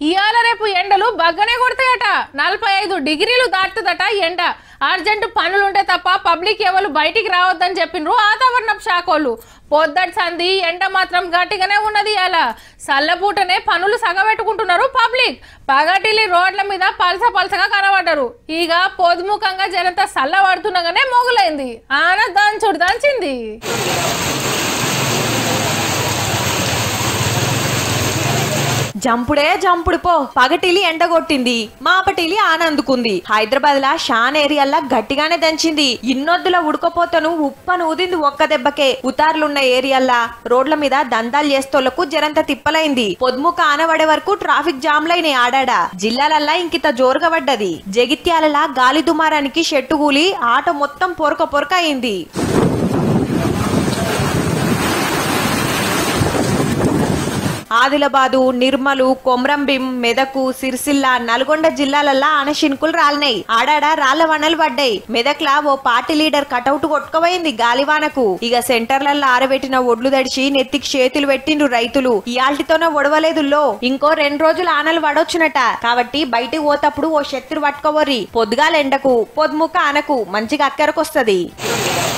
ఇవాళ రేపు ఎండలు బగ్గనే కొడతాయట నలభై ఐదు డిగ్రీలు దాటుతుందట ఎండ అర్జెంటు పనులుంటే తప్ప పబ్లిక్ ఎవరు బయటికి రావద్దని చెప్పిండ్రు వాతావరణం శాఖోళ్ళు పొద్దటి సంధి ఎండ మాత్రం గట్టిగానే ఉన్నది అలా సల్లపూటనే పనులు సగబెట్టుకుంటున్నారు పబ్లిక్ పగటిలి రోడ్ల మీద పలస పలసగా కనబడ్డారు ఇక పొదుముఖంగా జనంతా సల్ల పడుతుండగానే మొగులైంది ఆన దంచుడు దంచింది జంపుడే జంపుడు పో పగటిలి ఎండగొట్టింది మాపటిలి ఆనందుకుంది హైదరాబాద్ లా షాన్ ఏరియాల్లా గట్టిగానే దంచింది ఇన్నొద్దుల ఉడకపోతను ఉప్పను ఊదింది ఒక్క దెబ్బకే ఉతార్లున్న ఏరియాల్లా రోడ్ల మీద దందాలు చేస్తోళ్లకు జరంత తిప్పలైంది పొద్దుముక ఆనబడే వరకు ట్రాఫిక్ జామ్లైన ఆడాడ జిల్లాలల్లా ఇంకిత జోరుగా పడ్డది జగిత్యాలలా గాలి దుమారానికి షెట్టు కూలి ఆటో మొత్తం పొరక పొరక అయింది ఆదిలాబాదు నిర్మలు కొమ్రంభీం మెదకు సిరిసిల్ల నల్గొండ జిల్లాలల్లా ఆనశినుకులు రాలినాయి ఆడాడ రాళ్ల వనలు పడ్డాయి మెదక్లా ఓ పార్టీ లీడర్ కటౌట్ కొట్టుకుపోయింది గాలివానకు ఇక సెంటర్లల్లో ఆరబెట్టిన ఒడ్లు దడిచి నెత్తికి చేతులు పెట్టిండ్రు రైతులు ఇయాల్టితోనే ఒడవలేదుల్లో ఇంకో రెండు రోజులు ఆనలు పడొచ్చునట కాబట్టి బయటికి పోతప్పుడు ఓ శత్రు పట్టుకోవర్రి పొద్దుగాల ఎండకు పొద్దుముక్క ఆనకు మంచిగా అక్కరకొస్తది